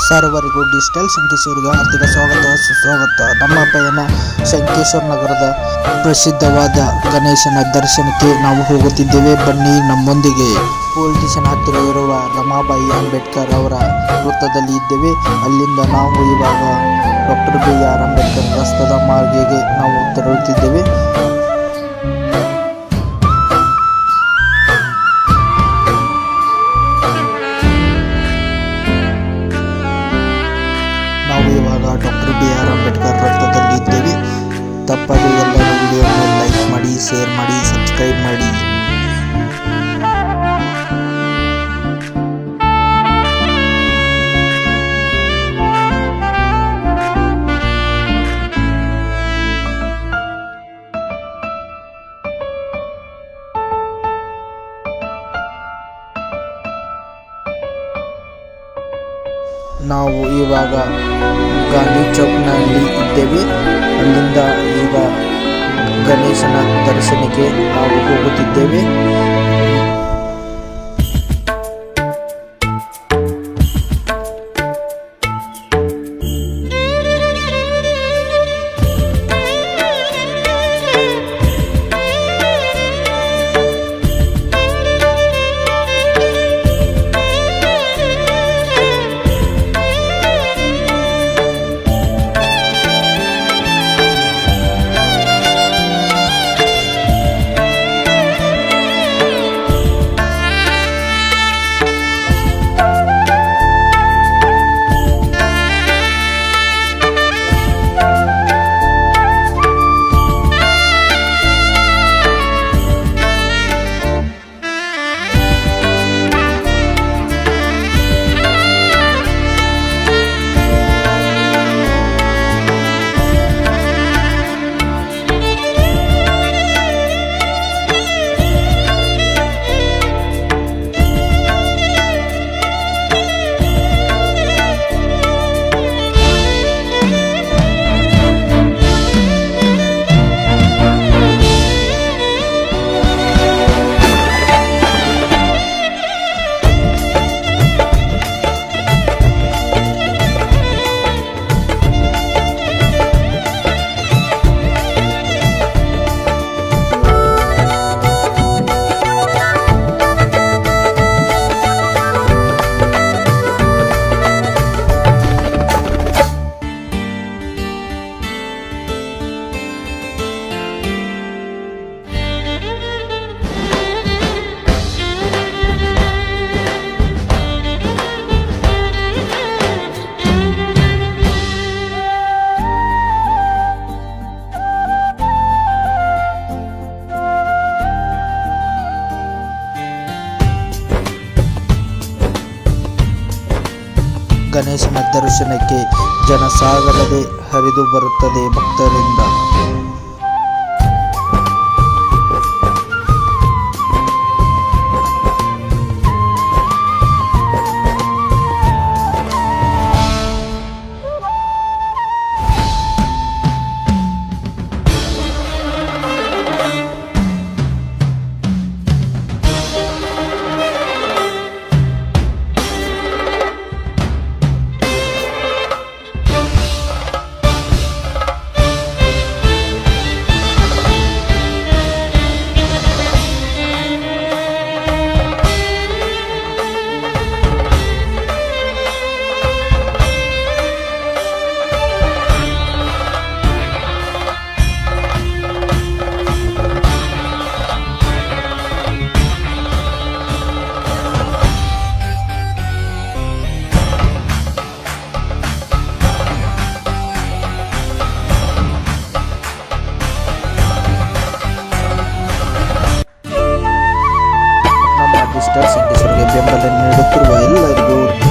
ಸರ್ವರಿಗೂ ಡಿಜಿಟಲ್ ಸಂಕೇಶ್ವರಿಗೆ ಆರ್ಥಿಕ ಸ್ವಾಗತ ಸುಸ್ವಾಗತ ನಮ್ಮ ಪಯಣ ಸಂಕೇಶ್ವರ ನಗರದ ಪ್ರಸಿದ್ಧವಾದ ಗಣೇಶನ ದರ್ಶನಕ್ಕೆ ನಾವು ಹೋಗುತ್ತಿದ್ದೇವೆ ಬನ್ನಿ ನಮ್ಮೊಂದಿಗೆ ಪೊಲೀಸ್ ಸ್ಟೇಷನ್ ಹತ್ತಿರ ಇರುವ ರಮಾಬಾಯಿ ಅಂಬೇಡ್ಕರ್ ಅವರ ವೃತ್ತದಲ್ಲಿ ಇದ್ದೇವೆ ಅಲ್ಲಿಂದ ನಾವು ಇವಾಗ ಡಾಕ್ಟರ್ ಬಿ ಆರ್ ಅಂಬೇಡ್ಕರ್ ರಸ್ತೆದ ಮಾರ್ಗಿಗೆ ನಾವು ತೆರಳುತ್ತಿದ್ದೇವೆ ನಾವು ಇವಾಗ ಡಾಕ್ಟರ್ ಬಿ ಆರ್ ಅಂಬೇಡ್ಕರ್ ವೃತ್ತದಲ್ಲಿ ಇದ್ದೇವೆ ತಪ್ಪದೆ ಎಲ್ಲರೂ ವಿಡಿಯೋವನ್ನು ಲೈಕ್ ಮಾಡಿ ಶೇರ್ ಮಾಡಿ ಸಬ್ಸ್ಕ್ರೈಬ್ ಮಾಡಿ ನಾವು ಇವಾಗ ಗಾಂಧಿ ಚೌಕ್ನಲ್ಲಿ ಇದ್ದೇವೆ ಅಲ್ಲಿಂದ ಈಗ ಗಣೇಶನ ದರ್ಶನಕ್ಕೆ ನಾವು ಹೋಗುತ್ತಿದ್ದೇವೆ ಗಣೇಶನ ದರ್ಶನಕ್ಕೆ ಜನಸಾಗರದೆ ಹರಿದು ಬರುತ್ತದೆ ಭಕ್ತರಿಂದ ನಮ್ಮ ಡಿಜಿಟಲ್ ಸಂಕೇಶ್ವರಿಗೆ ಬೆಂಬಲ ನೀಡುತ್ತಿರುವ ಎಲ್ಲರಿಗೂ